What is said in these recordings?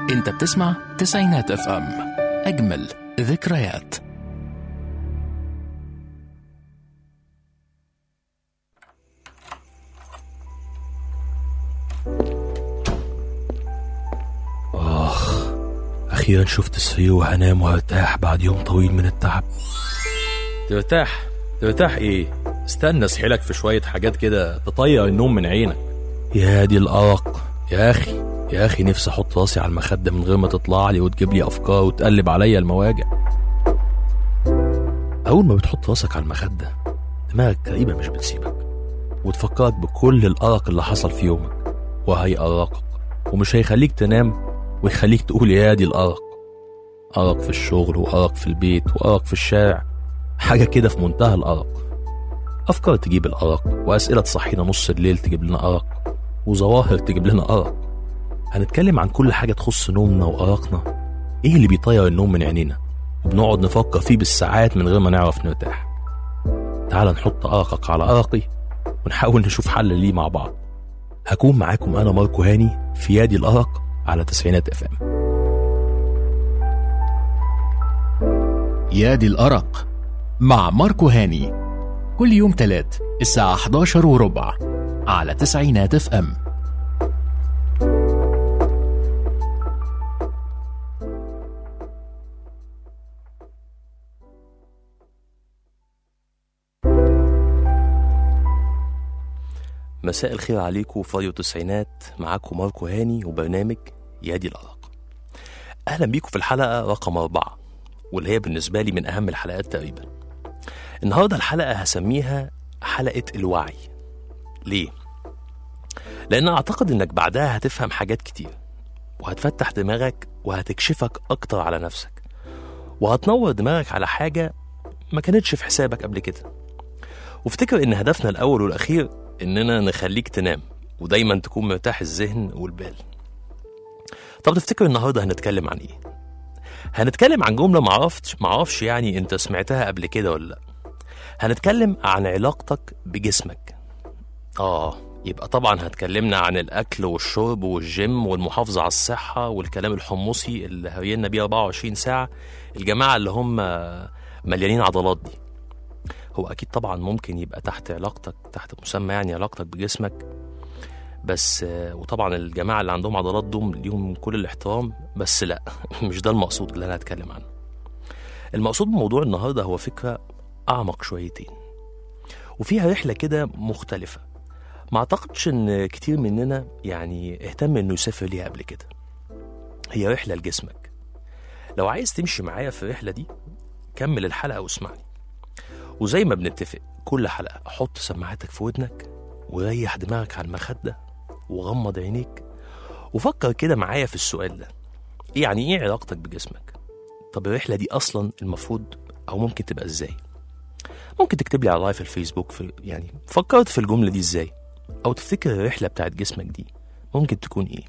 انت بتسمع تسعينات اف ام اجمل ذكريات آخ أخيرا شفت السرير وهنام وهرتاح بعد يوم طويل من التعب ترتاح ترتاح ايه استنى اسحلك في شوية حاجات كده تطير النوم من عينك يا دي الأرق يا أخي يا أخي نفسي أحط راسي على المخدة من غير ما تطلع لي وتجيب لي أفكار وتقلب عليا المواجع أول ما بتحط راسك على المخدة دماغك تقريبا مش بتسيبك وتفكرك بكل الأرق اللي حصل في يومك وهيأرقك ومش هيخليك تنام ويخليك تقول يا دي الأرق أرق في الشغل وأرق في البيت وأرق في الشارع حاجة كده في منتهى الأرق أفكار تجيب الأرق وأسئلة تصحينا نص الليل تجيب لنا أرق وظواهر تجيب لنا أرق هنتكلم عن كل حاجة تخص نومنا وأرقنا إيه اللي بيطير النوم من عينينا وبنقعد نفكر فيه بالساعات من غير ما نعرف نرتاح تعال نحط أرقك على أرقي ونحاول نشوف حل ليه مع بعض هكون معاكم أنا ماركو هاني في يادي الأرق على تسعينات اف ام يادي الأرق مع ماركو هاني كل يوم تلات الساعة 11 وربع على تسعينات اف ام مساء الخير عليكم في راديو التسعينات معاكم ماركو هاني وبرنامج يادي الأرق أهلا بيكم في الحلقة رقم أربعة واللي هي بالنسبة لي من أهم الحلقات تقريبا النهاردة الحلقة هسميها حلقة الوعي ليه؟ لأن أعتقد إنك بعدها هتفهم حاجات كتير وهتفتح دماغك وهتكشفك أكتر على نفسك وهتنور دماغك على حاجة ما كانتش في حسابك قبل كده وافتكر إن هدفنا الأول والأخير إننا نخليك تنام ودايما تكون مرتاح الذهن والبال طب تفتكر النهارده هنتكلم عن ايه هنتكلم عن جمله معرفتش معرفش يعني انت سمعتها قبل كده ولا لا هنتكلم عن علاقتك بجسمك اه يبقى طبعا هتكلمنا عن الاكل والشرب والجيم والمحافظه على الصحه والكلام الحمصي اللي هرينا بيه 24 ساعه الجماعه اللي هم مليانين عضلات دي هو اكيد طبعا ممكن يبقى تحت علاقتك تحت مسمى يعني علاقتك بجسمك بس آه، وطبعا الجماعه اللي عندهم عضلات دوم ليهم كل الاحترام بس لا مش ده المقصود اللي انا هتكلم عنه المقصود بموضوع النهارده هو فكره اعمق شويتين وفيها رحله كده مختلفه ما اعتقدش ان كتير مننا يعني اهتم انه يسافر ليها قبل كده هي رحله لجسمك لو عايز تمشي معايا في الرحله دي كمل الحلقه واسمعني وزي ما بنتفق كل حلقه حط سماعاتك في ودنك وريح دماغك على المخده وغمض عينيك وفكر كده معايا في السؤال ده إيه يعني ايه علاقتك بجسمك طب الرحله دي اصلا المفروض او ممكن تبقى ازاي ممكن تكتب لي على لايف الفيسبوك في يعني فكرت في الجمله دي ازاي او تفتكر الرحله بتاعت جسمك دي ممكن تكون ايه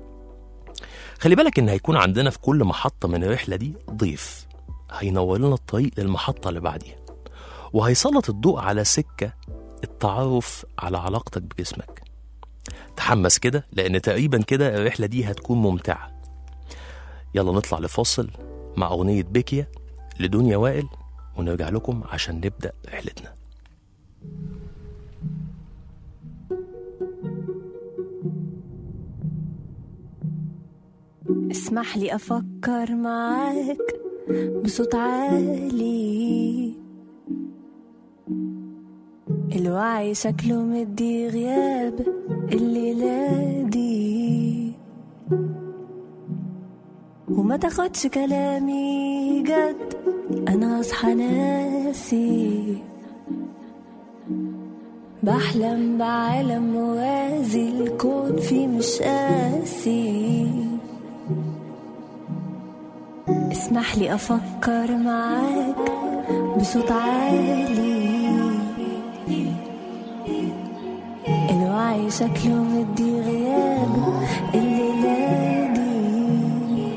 خلي بالك ان هيكون عندنا في كل محطه من الرحله دي ضيف هينور لنا الطريق للمحطه اللي بعديها وهيسلط الضوء على سكه التعرف على علاقتك بجسمك تحمس كده لان تقريبا كده الرحله دي هتكون ممتعه يلا نطلع لفاصل مع اغنيه بيكيا لدنيا وائل ونرجع لكم عشان نبدا رحلتنا اسمح لي أفكر معاك بصوت عالي الوعي شكله مدي غياب الليلة دي وما تاخدش كلامي جد أنا أصحى ناسي بحلم بعالم موازي الكون فيه مش قاسي اسمح لي أفكر معاك بصوت عالي الوعي شكله مدي غياب الليلة دي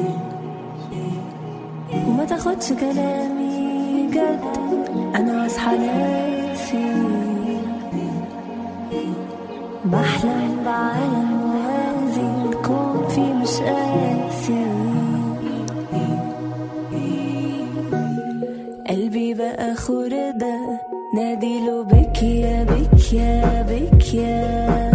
وما تاخدش كلامي جد أنا أصحى ناسي بحلم بعالم موازي الكون فيه مش قاسي قلبي بقى خردة ناديله بكيا بكيا بكيا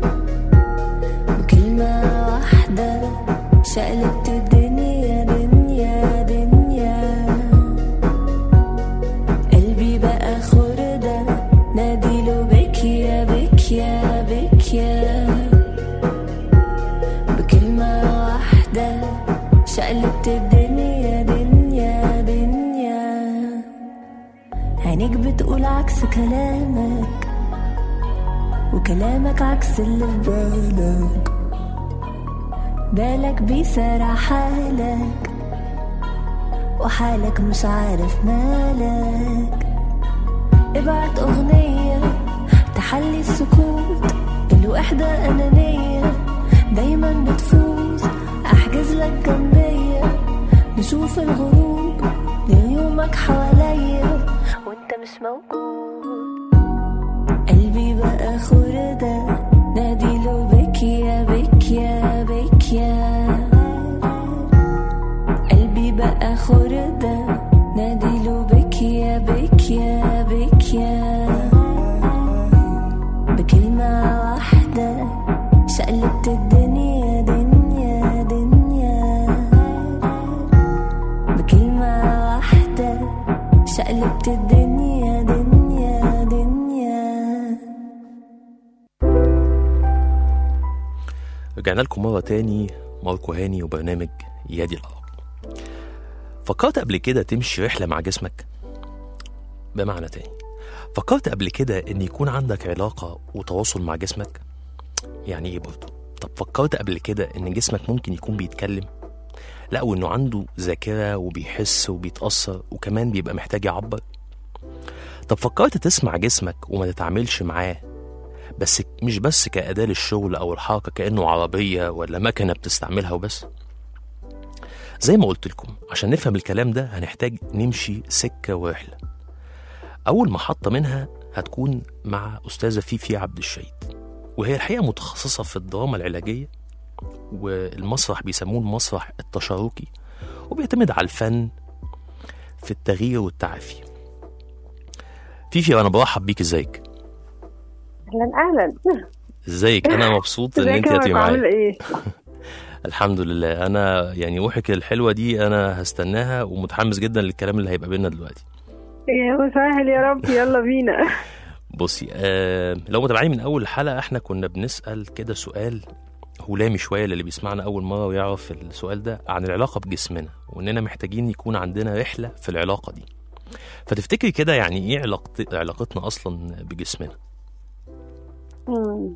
بكلمة واحدة شقلبت الدنيا دنيا دنيا قلبي بقى خردة ناديله بكيا بكيا بكيا بكلمة واحدة شقلبت الدنيا دنيا دنيا عينيك بتقول عكس كلامك وكلامك عكس اللي في بالك بالك بيسرع حالك وحالك مش عارف مالك ابعت أغنية تحلي السكوت الوحدة أنانية دايما بتفوز أحجز لك جنبية نشوف الغروب ليومك حواليا وانت مش موجود قلبي بقى خردة ناديله بكيا بكيا بكيا قلبي بقى خردة ناديله بكيا بكيا بكيا بكلمة واحدة شقلبت الدنيا دنيا دنيا بكلمة واحدة شقلبت الدنيا دنيا دنيا رجعنا لكم مرة تاني ماركو هاني وبرنامج يادي الأرق فكرت قبل كده تمشي رحلة مع جسمك بمعنى تاني فكرت قبل كده ان يكون عندك علاقة وتواصل مع جسمك يعني ايه برضه طب فكرت قبل كده ان جسمك ممكن يكون بيتكلم لا وانه عنده ذاكرة وبيحس وبيتأثر وكمان بيبقى محتاج يعبر طب فكرت تسمع جسمك وما تتعاملش معاه بس مش بس كأداة للشغل أو الحركة كأنه عربية ولا مكنة بتستعملها وبس زي ما قلت لكم عشان نفهم الكلام ده هنحتاج نمشي سكة ورحلة أول محطة منها هتكون مع أستاذة فيفي عبد الشهيد وهي الحقيقة متخصصة في الدراما العلاجية والمسرح بيسموه المسرح التشاركي وبيعتمد على الفن في التغيير والتعافي فيفي أنا برحب بيك ازيك اهلا اهلا ازيك انا مبسوط ان ازيك انت يا هتبقي ماركو، عامل معايا ايه؟ الحمد لله انا يعني روحك الحلوه دي انا هستناها ومتحمس جدا للكلام اللي هيبقى بينا دلوقتي يا مسهل يا رب يلا بينا بصي آه لو متابعين من اول حلقه احنا كنا بنسال كده سؤال هلامي شويه للي بيسمعنا اول مره ويعرف السؤال ده عن العلاقه بجسمنا واننا محتاجين يكون عندنا رحله في العلاقه دي فتفتكري كده يعني ايه علاقت... علاقتنا اصلا بجسمنا مم.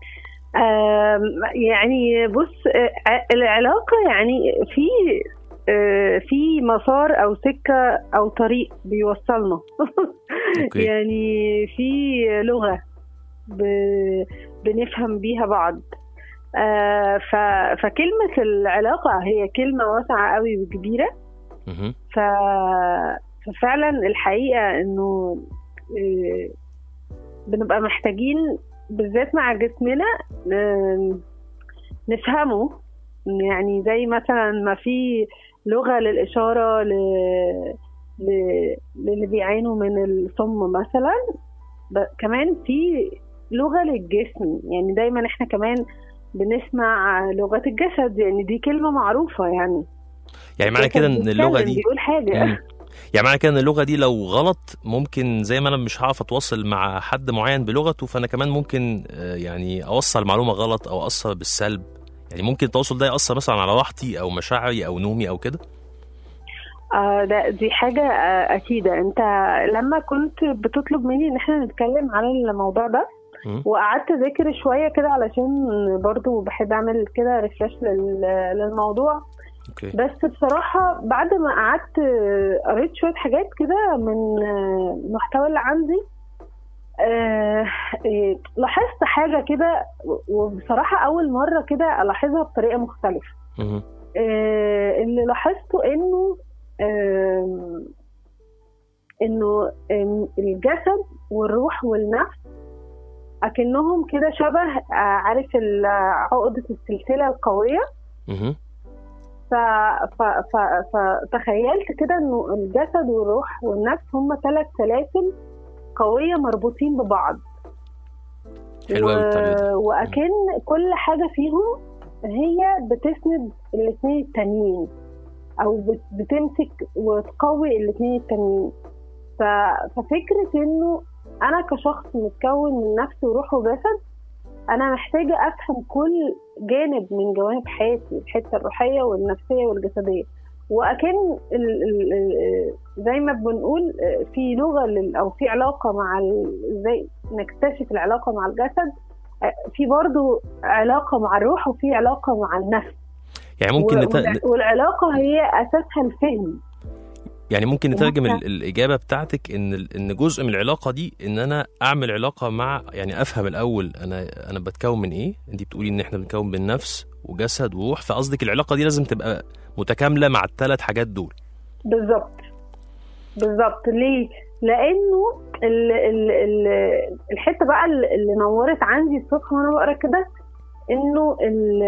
آم، يعني بص آه، ع- العلاقة يعني في آه، في مسار أو سكة أو طريق بيوصلنا أوكي. يعني في لغة ب- بنفهم بيها بعض آه، ف- فكلمة العلاقة هي كلمة واسعة قوي وكبيرة مهم. ف... ففعلا الحقيقة انه آه، بنبقى محتاجين بالذات مع جسمنا آم، نفهمه يعني زي مثلا ما في لغة للإشارة ل... ل... للي بيعانوا من الصم مثلا ب... كمان في لغة للجسم يعني دايما احنا كمان بنسمع لغة الجسد يعني دي كلمة معروفة يعني يعني معنى كده ان الجسد اللغه بيتكلم، دي بيقول حاجة مم. يعني معنى كده ان اللغه دي لو غلط ممكن زي ما انا مش هعرف اتواصل مع حد معين بلغته فانا كمان ممكن آه، يعني اوصل معلومه غلط او اثر بالسلب يعني ممكن التواصل ده ياثر مثلا على راحتي او مشاعري او نومي او كده آه ده دي حاجة آه أكيدة أنت لما كنت بتطلب مني إن احنا نتكلم على الموضوع ده مم. وقعدت أذاكر شوية كده علشان برضو بحب أعمل كده ريفرش للموضوع اوكي بس بصراحة بعد ما قعدت آه، قريت شوية حاجات كده من آه، المحتوى اللي عندي آه، آه، لاحظت حاجة كده وبصراحة أول مرة كده ألاحظها بطريقة مختلفة مهم. آه، اللي لاحظته انه آم، انه آم، الجسد والروح والنفس اكنهم كده شبه آه، عارف ال- عقدة السلسلة القوية مهم. ف... ف... ف... فتخيلت كده انه الجسد والروح والنفس هم ثلاث سلاسل قويه مربوطين ببعض حلو قوي التعبير ده. واكن كل حاجه فيهم هي بتسند الاثنين التانيين او بت- بتمسك وتقوي الاثنين التانيين ف... ففكره انه انا كشخص متكون من نفس وروح وجسد انا محتاجه افهم كل جانب من جوانب حياتي الحته الروحيه والنفسيه والجسديه واكن ال... ال... ال... زي ما بنقول في لغه لل... او في علاقه مع ال... ازاي نكتشف العلاقه مع الجسد في برضو علاقه مع الروح وفي علاقه مع النفس يعني ممكن نت... والع- والعلاقه هي اساسها الفهم يعني ممكن نترجم وممكن- ال- الاجابه بتاعتك ان ال- ان جزء من العلاقه دي ان انا اعمل علاقه مع يعني افهم الاول انا انا بتكون من ايه انت بتقولي ان احنا بنتكون من نفس وجسد وروح فقصدك العلاقه دي لازم تبقى متكامله مع الثلاث حاجات دول بالظبط بالظبط ليه؟ لانه ال ال ال الحته بقى اللي اللي نورت عندي الصبح وانا بقرا كده انه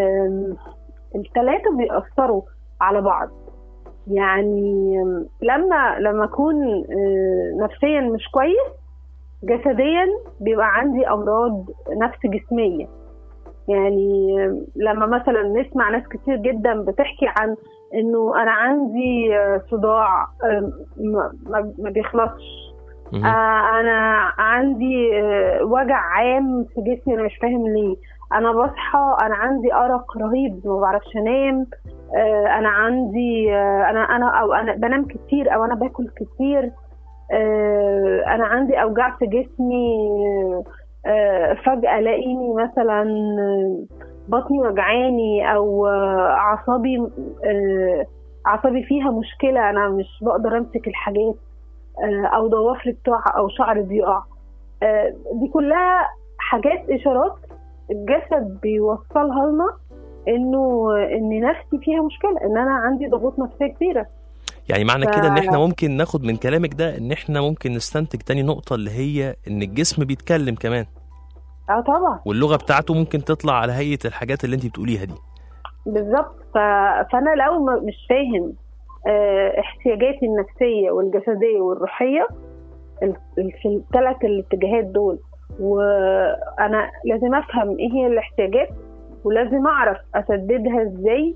الثلاثه بيأثروا على بعض يعني لما لما اكون آه، نفسيا مش كويس جسديا بيبقى عندي امراض نفس جسميه يعني لما مثلا نسمع ناس كتير جدا بتحكي عن انه انا عندي آه، صداع آه، ما- ما ما بيخلصش مهم. آه، انا عندي آه، وجع عام في جسمي انا مش فاهم ليه انا بصحى انا عندي ارق رهيب ما بعرفش انام آه، انا عندي آه، انا انا او انا بنام كتير او انا باكل كتير آه، انا عندي اوجاع في جسمي آه، فجاه الاقيني مثلا آه، بطني وجعاني او آه، اعصابي آه، اعصابي فيها مشكله انا مش بقدر امسك الحاجات آه، او ضوافري بتقع او شعري بيقع آه، دي كلها حاجات اشارات الجسد بيوصلها لنا انه ان نفسي فيها مشكله ان انا عندي ضغوط نفسيه كبيره يعني معنى ف- كده ان احنا ممكن ناخد من كلامك ده ان احنا ممكن نستنتج تاني نقطه اللي هي ان الجسم بيتكلم كمان اه طبعا واللغه بتاعته ممكن تطلع على هيئه الحاجات اللي انت بتقوليها دي بالظبط ف... فانا لو ما- مش فاهم آه، احتياجاتي النفسيه والجسديه والروحيه ال- ال- في الثلاث الاتجاهات دول وانا لازم افهم ايه هي الاحتياجات ولازم اعرف اسددها ازاي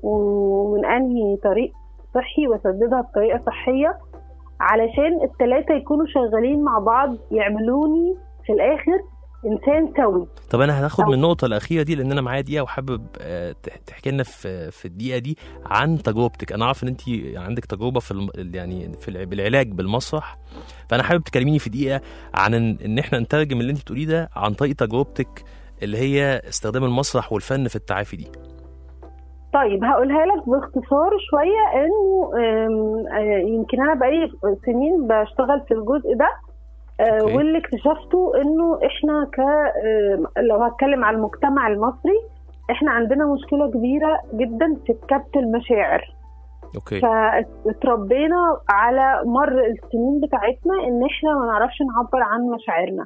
ومن انهي طريق صحي واسددها بطريقه صحيه علشان الثلاثه يكونوا شغالين مع بعض يعملوني في الاخر انسان سوي طب انا هناخد أو- من النقطه الاخيره دي لان انا معايا دقيقه وحابب آه، تح- تحكي لنا في في الدقيقه دي عن تجربتك انا عارف ان انت عندك تجربه في الم... يعني في الع- بالعلاج بالمسرح فانا حابب تكلميني في دقيقه عن ان, إن احنا نترجم اللي انت بتقوليه ده عن طريق تجربتك اللي هي استخدام المسرح والفن في التعافي دي طيب هقولها لك باختصار شوية انه آم، آه، يمكن انا بقالي سنين بشتغل في الجزء ده آه، أوكي. واللي اكتشفته انه احنا ك آم، لو هتكلم على المجتمع المصري احنا عندنا مشكلة كبيرة جدا في كبت المشاعر اوكي فاتربينا على مر السنين بتاعتنا ان احنا ما نعرفش نعبر عن مشاعرنا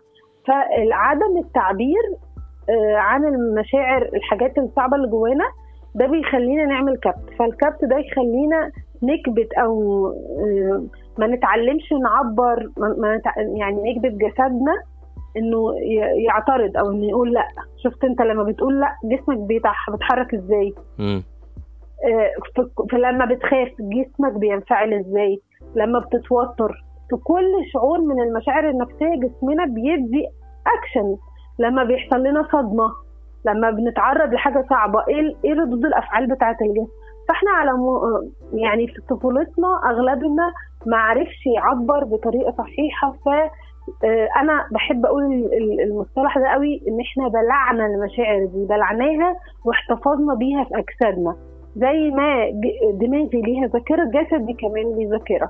فعدم التعبير آه، عن المشاعر الحاجات الصعبه اللي جوانا ده بيخلينا نعمل كبت فالكبت ده يخلينا نكبت او آه، ما نتعلمش نعبر ما ما نتع... يعني نكبت جسدنا انه ي- يعترض او انه يقول لا شفت انت لما بتقول لا جسمك بيتح- بيتحرك ازاي امم آه، ف- فلما بتخاف جسمك بينفعل ازاي لما بتتوتر في كل شعور من المشاعر النفسية جسمنا بيدي اكشن لما بيحصل لنا صدمة لما بنتعرض لحاجة صعبة ايه ال- ايه ردود الافعال بتاعة الجسم فاحنا على م... يعني في طفولتنا اغلبنا ما عرفش يعبر بطريقة صحيحة ف آه، انا بحب اقول ال- ال- المصطلح ده قوي ان احنا بلعنا المشاعر دي بلعناها واحتفظنا بيها في اجسادنا زي ما ج- دماغي ليها ذاكرة جسدي كمان ليه ذاكرة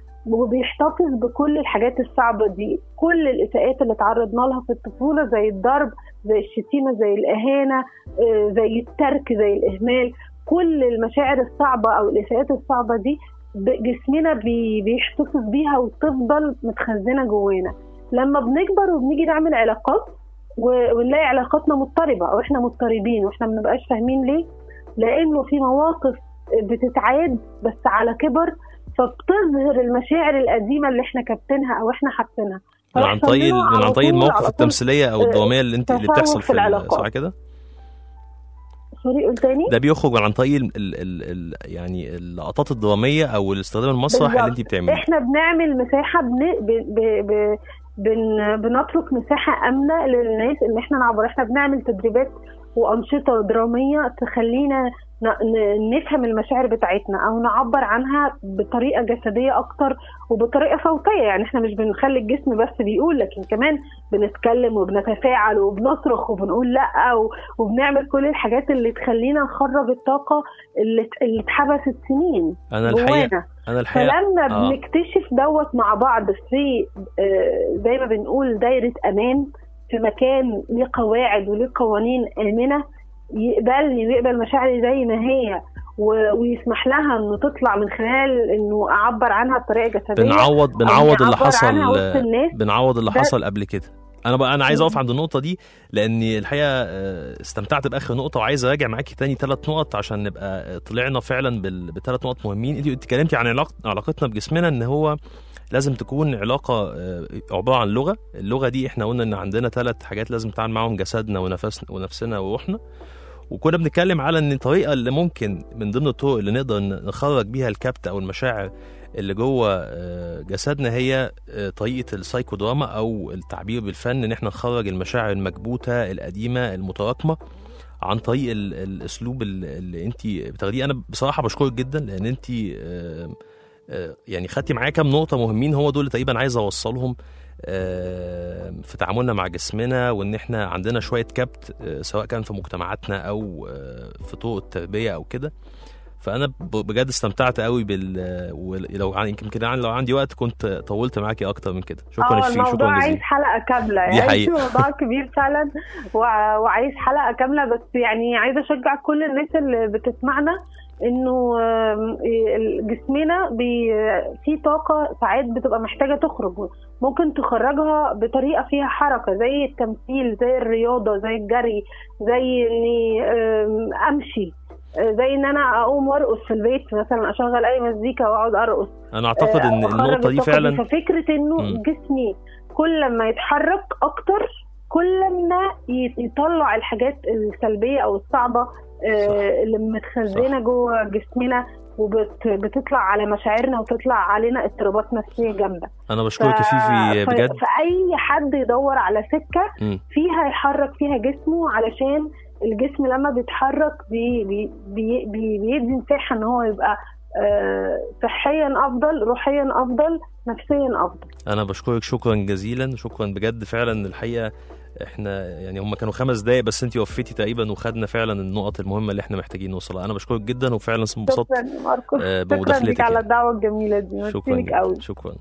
وبيحتفظ بكل الحاجات الصعبة دي كل الإساءات اللي تعرضنا لها في الطفولة زي الضرب زي الشتيمة زي الإهانة آه، زي الترك زي الإهمال كل المشاعر الصعبة أو الإساءات الصعبة دي ب- جسمنا بي- بيحتفظ بيها وتفضل متخزنة جوانا لما بنكبر وبنيجي نعمل علاقات و- ونلاقي علاقاتنا مضطربة أو إحنا مضطربين وإحنا ما بنبقاش فاهمين ليه لانه في مواقف بتتعاد بس على كبر فبتظهر المشاعر القديمه اللي احنا كابتنها او احنا حاطينها من عن فيحصل طريق لنا من على عن طريق طول- المواقف على طول التمثيليه او آه، الدراميه اللي انت اللي تفاهم بتحصل في في ال- العلاقات. صح كده سوري قول تاني ده بيخرج عن طريق ال ال ال ال يعني اللقطات الدراميه او الاستخدام المسرح اللي انت بالظبط. بتعمليه احنا بنعمل مساحه بن... ب... ب... ب... بن... بنترك مساحه امنه للناس ان احنا نعبر احنا بنعمل تدريبات وانشطه دراميه تخلينا ن... ن... نفهم المشاعر بتاعتنا او نعبر عنها بطريقه جسديه اكتر وبطريقه صوتيه يعني احنا مش بنخلي الجسم بس بيقول لكن كمان بنتكلم وبنتفاعل وبنصرخ وبنقول لا و... وبنعمل كل الحاجات اللي تخلينا نخرج الطاقه اللي اللي اتحبست سنين انا الحقيقه جوانا انا الحقيقه فلما آه. بنكتشف دوت مع بعض في آه، زي ما بنقول دايرة أمان في مكان ليه قواعد وليه قوانين آمنة يقبلني ويقبل مشاعري زي ما هي و- ويسمح لها انه تطلع من خلال انه اعبر عنها بطريقه جسديه بنعوض أو بنعوض اللي نعبر حصل عنها وسط الناس بنعوض اللي ده- حصل قبل كده انا بقى انا عايز اقف عند النقطه دي لاني الحقيقه آه، استمتعت باخر نقطه وعايز اراجع معاكي تاني ثلاث نقط عشان نبقى آه، طلعنا فعلا بال- بثلاث نقط مهمين انت اتكلمتي عن علاق- علاقتنا بجسمنا ان هو لازم تكون علاقه آه، عباره عن لغه اللغه دي احنا قلنا ان عندنا ثلاث حاجات لازم نتعامل معاهم جسدنا ونفسنا ونفسنا وروحنا وكنا بنتكلم على ان الطريقه اللي ممكن من ضمن الطرق اللي نقدر نخرج بيها الكبت او المشاعر اللي جوه آه، جسدنا هي آه، طريقه السايكودراما او التعبير بالفن ان احنا نخرج المشاعر المكبوته القديمه المتراكمه عن طريق ال- الاسلوب ال- اللي انت بتاخديه انا بصراحه بشكرك جدا لان انت آه، آه، يعني خدتي معايا كام نقطه مهمين هو دول اللي تقريبا عايز اوصلهم آه، في تعاملنا مع جسمنا وان احنا عندنا شويه كبت آه، سواء كان في مجتمعاتنا او آه، في طرق التربيه او كده فانا ب- بجد استمتعت قوي بال ولو عن- يمكن كده لو عندي وقت كنت طولت معاكي اكتر من كده شكرا اه فيك الموضوع شكرا عايز جزيلا حلقه كامله دي يعني حقيقة. موضوع كبير فعلا وع- وعايز حلقه كامله بس يعني عايزه اشجع كل الناس اللي بتسمعنا انه آم، ال- جسمنا بي في طاقه ساعات بتبقى محتاجه تخرج ممكن تخرجها بطريقه فيها حركه زي التمثيل زي الرياضه زي الجري زي اني آم، امشي آه، زي ان انا اقوم وارقص في البيت مثلا اشغل اي مزيكا واقعد ارقص انا اعتقد ان أخرج النقطه دي الطاقة فعلا ففكره انه مم. جسمي كل ما يتحرك اكتر كل ما ي- يطلع الحاجات السلبيه او الصعبه آه، اللي متخزنه جوه جسمنا وبتطلع على مشاعرنا وتطلع علينا اضطرابات نفسيه جامده انا بشكرك يا فيفي ف- بجد فاي حد يدور على سكه مم. فيها يحرك فيها جسمه علشان الجسم لما بيتحرك بي بي بي بي بيدي مساحه ان هو يبقى آه، صحيا افضل روحيا افضل نفسيا افضل انا بشكرك شكرا جزيلا شكرا بجد فعلا الحقيقه احنا يعني هم كانوا خمس دقايق بس انت وفيتي تقريبا وخدنا فعلا النقط المهمه اللي احنا محتاجين نوصلها انا بشكرك جدا وفعلا انبسطت شكرا يا ماركو آه، شكرا بمداخلتك لك على يعني. الدعوه الجميله دي شكرا ميرسي لك قوي جدا شكرا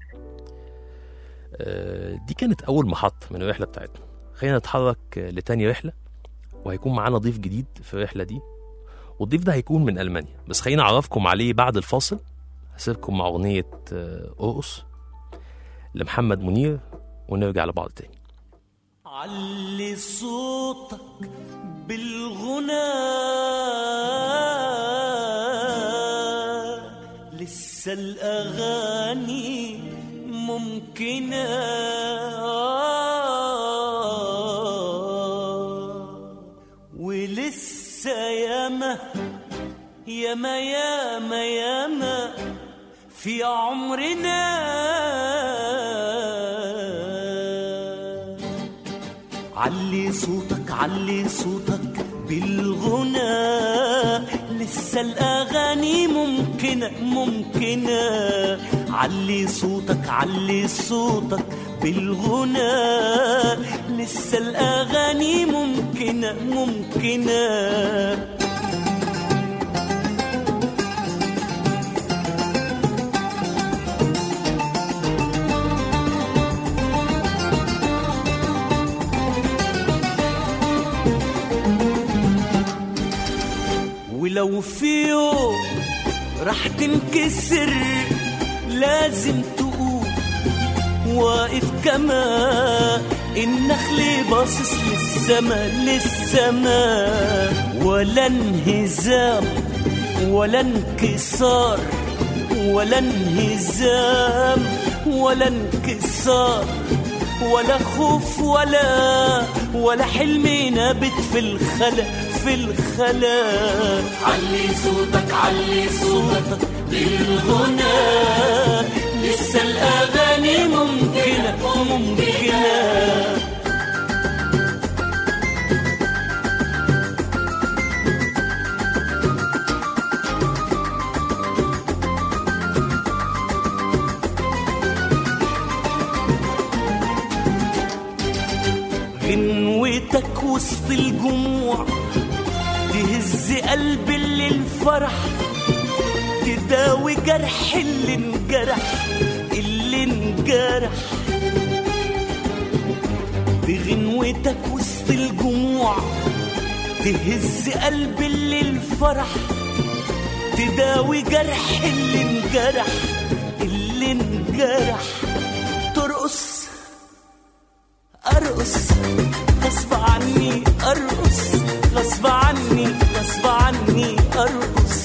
آه، دي كانت اول محطه من الرحله بتاعتنا خلينا نتحرك آه، لتاني رحله وهيكون معانا ضيف جديد في الرحله دي والضيف ده هيكون من المانيا بس خلينا اعرفكم عليه بعد الفاصل هسيبكم مع اغنيه آه، ارقص لمحمد منير ونرجع لبعض تاني علي صوتك بالغنى لسه الأغاني ممكنة ولسه ياما ياما ياما ياما في عمرنا علي صوتك علي صوتك بالغنى لسه الأغاني ممكنة ممكنة علي صوتك علي صوتك بالغنى لسه الأغاني ممكنة ممكنة ولو في يوم راح تنكسر لازم تقوم واقف كما النخل باصص للسما للسما ولا انهزام ولا انكسار ولا انهزام ولا انكسار ولا خوف ولا ولا حلم نابت في الخلا في الخلا علي صوتك علي صوتك بالغنى لسه الاغاني ممكنه ممكنه غنوتك وسط الجموع تهز قلب اللي الفرح تداوي جرح اللي انجرح اللي انجرح بغنوتك وسط الجموع تهز قلب اللي الفرح تداوي جرح اللي انجرح اللي انجرح ترقص ارقص غصب عني ارقص غصب عني غصب عني ارقص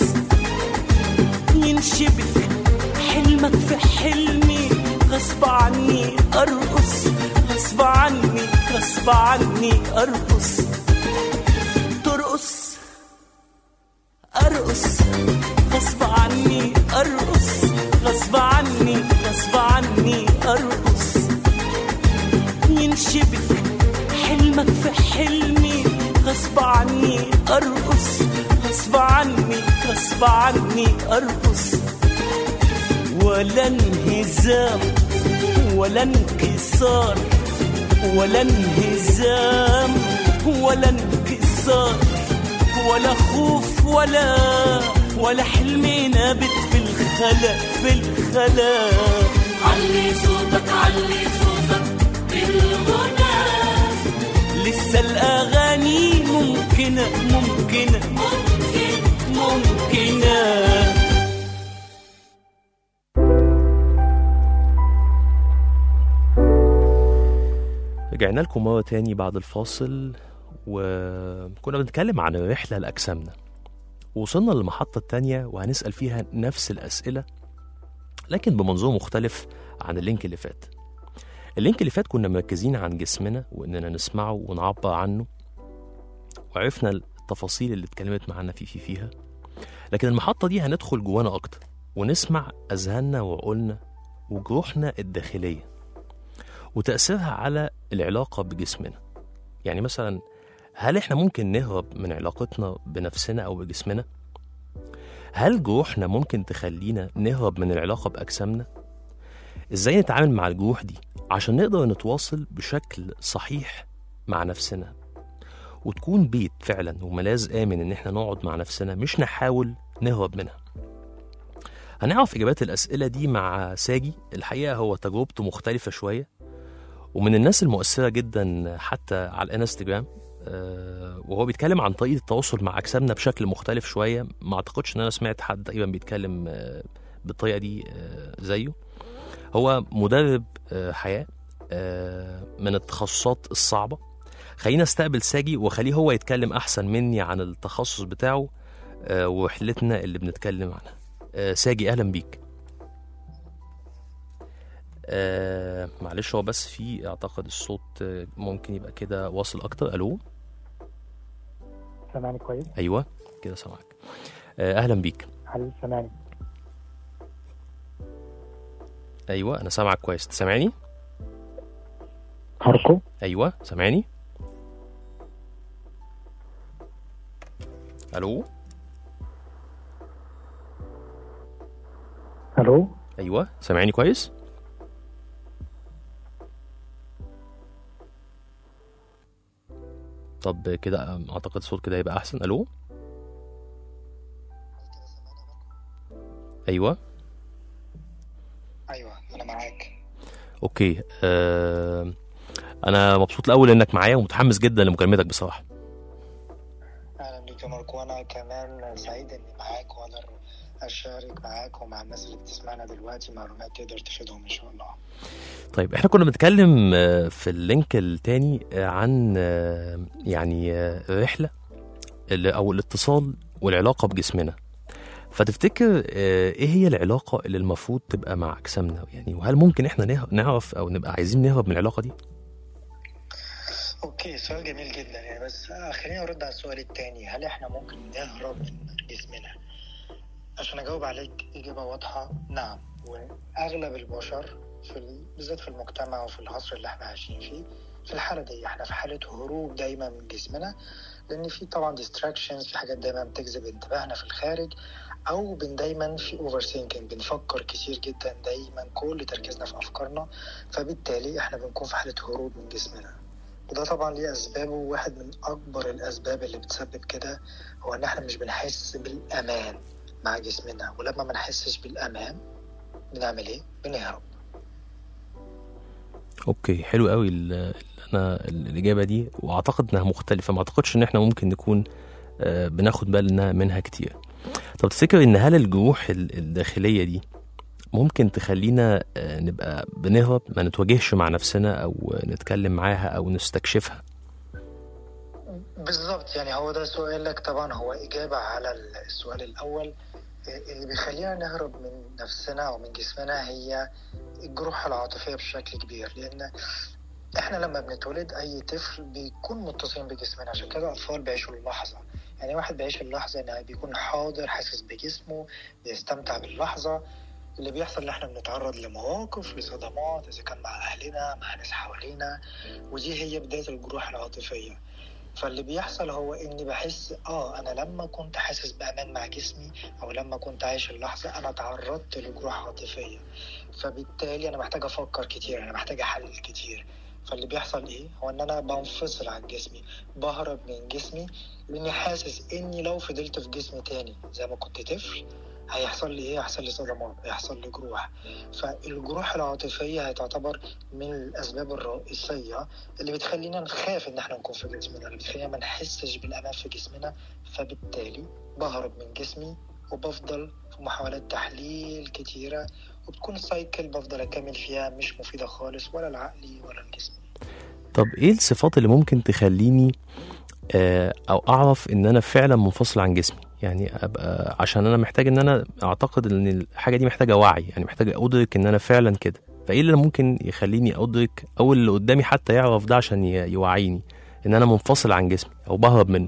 ينشبك حلمك في حلمي غصب عني ارقص غصب عني غصب عني ارقص ترقص ارقص غصب عني ارقص غصب عني غصب عني ارقص ينشبك حلمك في حلمي غصب عني ارقص غصب عني غصب عني ارقص ولا انهزام ولا انكسار ولا انهزام ولا انكسار ولا خوف ولا ولا حلم نابت في الخلا في الخلا علي صوتك علي صوتك بالغنى لسه الاغاني ممكنه ممكنه ممكن ممكنه رجعنا لكم مرة تاني بعد الفاصل وكنا بنتكلم عن الرحلة لأجسامنا وصلنا للمحطة التانية وهنسأل فيها نفس الأسئلة لكن بمنظور مختلف عن اللينك اللي فات اللينك اللي فات كنا مركزين عن جسمنا وإننا نسمعه ونعبر عنه وعرفنا التفاصيل اللي اتكلمت معانا في في فيها لكن المحطة دي هندخل جوانا أكتر ونسمع أذهاننا وعقولنا وجروحنا الداخلية وتأثيرها على العلاقة بجسمنا يعني مثلا هل احنا ممكن نهرب من علاقتنا بنفسنا أو بجسمنا؟ هل جروحنا ممكن تخلينا نهرب من العلاقة بأجسامنا؟ ازاي نتعامل مع الجروح دي عشان نقدر نتواصل بشكل صحيح مع نفسنا وتكون بيت فعلا وملاذ آمن إن احنا نقعد مع نفسنا مش نحاول نهرب منها هنعرف إجابات الأسئلة دي مع ساجي الحقيقة هو تجربته مختلفة شوية ومن الناس المؤثرة جدا حتى على الانستجرام آه، وهو بيتكلم عن طريقة التواصل مع أجسامنا بشكل مختلف شوية ما أعتقدش إن أنا سمعت حد تقريبا بيتكلم آه، بالطريقة دي آه، زيه هو مدرب آه، حياة آه، من التخصصات الصعبة خلينا استقبل ساجي وخليه هو يتكلم أحسن مني عن التخصص بتاعه آه، ورحلتنا اللي بنتكلم عنها آه، ساجي أهلا بيك آه معلش هو بس في اعتقد الصوت آه، ممكن يبقى كده واصل اكتر الو سامعني كويس ايوه كده سامعك آه اهلا بيك هل سامعني ايوه انا سامعك كويس تسمعني هاركو ايوه سامعني الو الو ايوه سامعني كويس طب كده آم، اعتقد الصوت كده هيبقى احسن الو ايوه ايوه انا معاك اوكي آه انا مبسوط الاول انك معايا ومتحمس جدا لمكالمتك بصراحه اهلا بيك يا ماركو وانا كمان سعيد اني معاك واقدر اشارك معاك ومع الناس اللي بتسمعنا دلوقتي معلومات تقدر تفيدهم ان شاء الله طيب احنا كنا بنتكلم آه، في اللينك التاني آه، عن آه، يعني آه، رحلة ال- او الاتصال والعلاقة بجسمنا فتفتكر آه، ايه هي العلاقة اللي المفروض تبقى مع اجسامنا يعني وهل ممكن احنا نه- نعرف او نبقى عايزين نهرب من العلاقة دي اوكي سؤال جميل جدا يعني بس آه، خليني ارد على السؤال التاني هل احنا ممكن نهرب من جسمنا عشان اجاوب عليك اجابه واضحه نعم واغلب البشر في ال... بالذات في المجتمع وفي العصر اللي احنا عايشين فيه في الحاله دي احنا في حاله هروب دايما من جسمنا لان في طبعا distractions في حاجات دايما بتجذب انتباهنا في الخارج او بن دايما في اوفر ثينكينج بنفكر كتير جدا دايما كل تركيزنا في افكارنا فبالتالي احنا بنكون في حاله هروب من جسمنا وده طبعا ليه اسبابه واحد من اكبر الاسباب اللي بتسبب كده هو ان احنا مش بنحس بالامان مع جسمنا ولما ما نحسش بالامان بنعمل ايه بنهرب اوكي حلو قوي ال- ال- انا الاجابه دي واعتقد انها مختلفه ما اعتقدش ان احنا ممكن نكون آه، بناخد بالنا منها كتير طب تفتكر ان هل الجروح ال- الداخليه دي ممكن تخلينا آه، نبقى بنهرب ما نتواجهش مع نفسنا او نتكلم معاها او نستكشفها بالظبط يعني هو ده سؤالك طبعا هو إجابة على السؤال الأول اللي بيخلينا نهرب من نفسنا أو من جسمنا هي الجروح العاطفية بشكل كبير لأن إحنا لما بنتولد أي طفل بيكون متصل بجسمنا عشان كده الأطفال بيعيشوا اللحظة يعني واحد بيعيش اللحظة إنه بيكون حاضر حاسس بجسمه بيستمتع باللحظة اللي بيحصل إن إحنا بنتعرض لمواقف لصدمات إذا كان مع أهلنا مع ناس حوالينا ودي هي بداية الجروح العاطفية فاللي بيحصل هو اني بحس اه انا لما كنت حاسس بامان مع جسمي او لما كنت عايش اللحظه انا تعرضت لجروح عاطفيه فبالتالي انا محتاج افكر كتير انا محتاج احلل كتير فاللي بيحصل ايه هو ان انا بنفصل عن جسمي بهرب من جسمي لاني حاسس اني لو فضلت في جسمي تاني زي ما كنت طفل هيحصل لي ايه هيحصل لي صدمات هيحصل لي جروح فالجروح العاطفيه هتعتبر من الاسباب الرئيسيه اللي بتخلينا نخاف ان احنا نكون في جسمنا اللي بتخلينا ما نحسش بالامان في جسمنا فبالتالي بهرب من جسمي وبفضل في محاولات تحليل كتيره وبتكون سايكل بفضل اكمل فيها مش مفيده خالص ولا لعقلي ولا لجسمي طب ايه الصفات اللي ممكن تخليني آه، او اعرف ان انا فعلا منفصل عن جسمي يعني ابقى عشان انا محتاج ان انا اعتقد ان الحاجه دي محتاجه وعي يعني محتاج ادرك ان انا فعلا كده فايه اللي ممكن يخليني ادرك او اللي قدامي حتى يعرف ده عشان ي- يوعيني ان انا منفصل عن جسمي او بهرب منه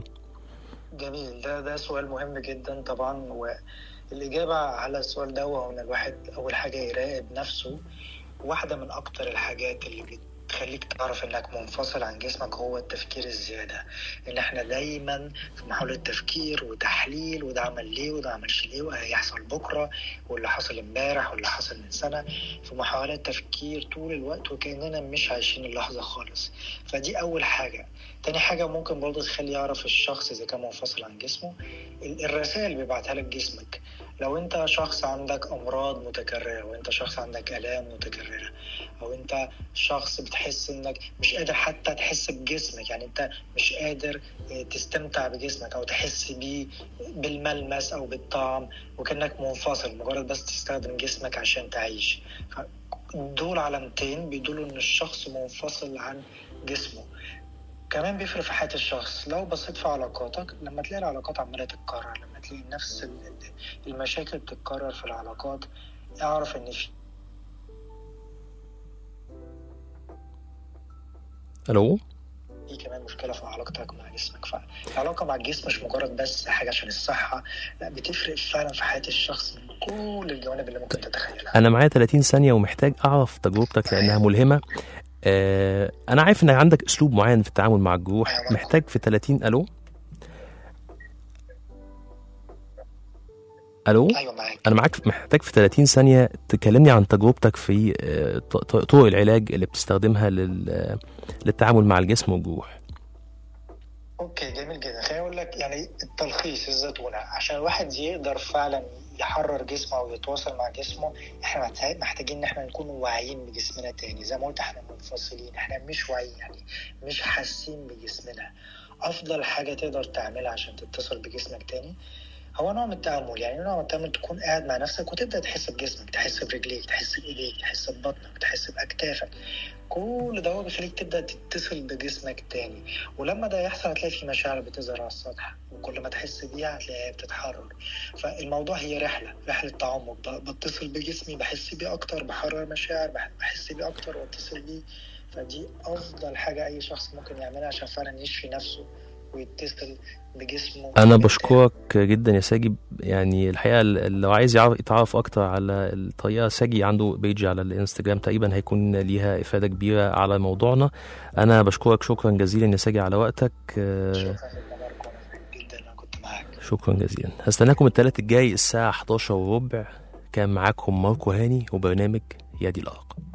جميل ده ده سؤال مهم جدا طبعا والإجابة على السؤال ده هو إن الواحد أول حاجة يراقب نفسه واحدة من أكتر الحاجات اللي بتخليك تعرف إنك منفصل عن جسمك هو التفكير الزيادة إن إحنا دايما في محاولة تفكير وتحليل وده عمل ليه وده عملش ليه وهيحصل بكرة واللي حصل امبارح واللي حصل من سنة في محاولات تفكير طول الوقت وكأننا مش عايشين اللحظة خالص فدي أول حاجة تاني حاجة ممكن برضه تخلي يعرف الشخص إذا كان منفصل عن جسمه ال- الرسائل اللي بيبعتها لك جسمك لو انت شخص عندك امراض متكرره وانت شخص عندك الام متكرره او انت شخص بتحس انك مش قادر حتى تحس بجسمك يعني انت مش قادر اه، تستمتع بجسمك او تحس بيه بالملمس او بالطعم وكانك منفصل مجرد بس تستخدم جسمك عشان تعيش ف- دول علامتين بيدولوا ان الشخص منفصل عن جسمه كمان بيفرق في حياة الشخص لو بصيت في علاقاتك لما تلاقي العلاقات عمالة تتكرر لما تلاقي نفس ال- ال- المشاكل بتتكرر في العلاقات اعرف ان في الو في كمان مشكلة في علاقتك مع جسمك فالعلاقة مع الجسم مش مجرد بس حاجة عشان الصحة لا بتفرق فعلا في حياة الشخص من كل الجوانب اللي ممكن تتخيلها انا معايا 30 ثانيه ومحتاج اعرف تجربتك لانها ملهمه آه، انا عارف ان عندك اسلوب معين في التعامل مع الجروح أيوة. محتاج في 30 الو الو ايوه معاك انا معاك محتاج في 30 ثانيه تكلمني عن تجربتك في آه، ط- ط- طرق العلاج اللي بتستخدمها لل- للتعامل مع الجسم والجروح اوكي جميل جدا خليني اقول لك يعني التلخيص الزتونه عشان الواحد يقدر فعلا يحرر جسمه او يتواصل مع جسمه احنا محتاج- محتاجين ان احنا نكون واعيين بجسمنا تاني زي ما قلت احنا منفصلين احنا مش واعيين يعني مش حاسين بجسمنا افضل حاجه تقدر تعملها عشان تتصل بجسمك تاني هو نوع من التأمل يعني نوع من التأمل تكون قاعد مع نفسك وتبدأ تحس بجسمك تحس برجليك تحس بإيديك تحس ببطنك تحس بأكتافك كل ده هو بيخليك تبدأ تتصل بجسمك تاني ولما ده يحصل هتلاقي في مشاعر بتظهر على السطح وكل ما تحس بيها هتلاقيها بتتحرر فالموضوع هي رحلة رحلة تعمق ب- بتصل بجسمي بحس بيه أكتر بحرر مشاعر بح- بحس بيه أكتر واتصل بيه فدي أفضل حاجة أي شخص ممكن يعملها عشان فعلا يشفي نفسه ويتصل بجسمه انا من تاني. بشكرك جدا يا ساجي يعني الحقيقه ال- لو عايز يعرف يتعرف اكتر على الطريقه ساجي عنده بيج على الانستجرام تقريبا هيكون ليها افاده كبيره على موضوعنا انا بشكرك شكرا جزيلا يا ساجي على وقتك آه، شكرا جدا ماركو أنا سعيد جدا إن أنا كنت معاك شكرا جزيلا هستناكم الثلاث الجاي الساعه 11 وربع كان معاكم ماركو هاني وبرنامج يدي الارق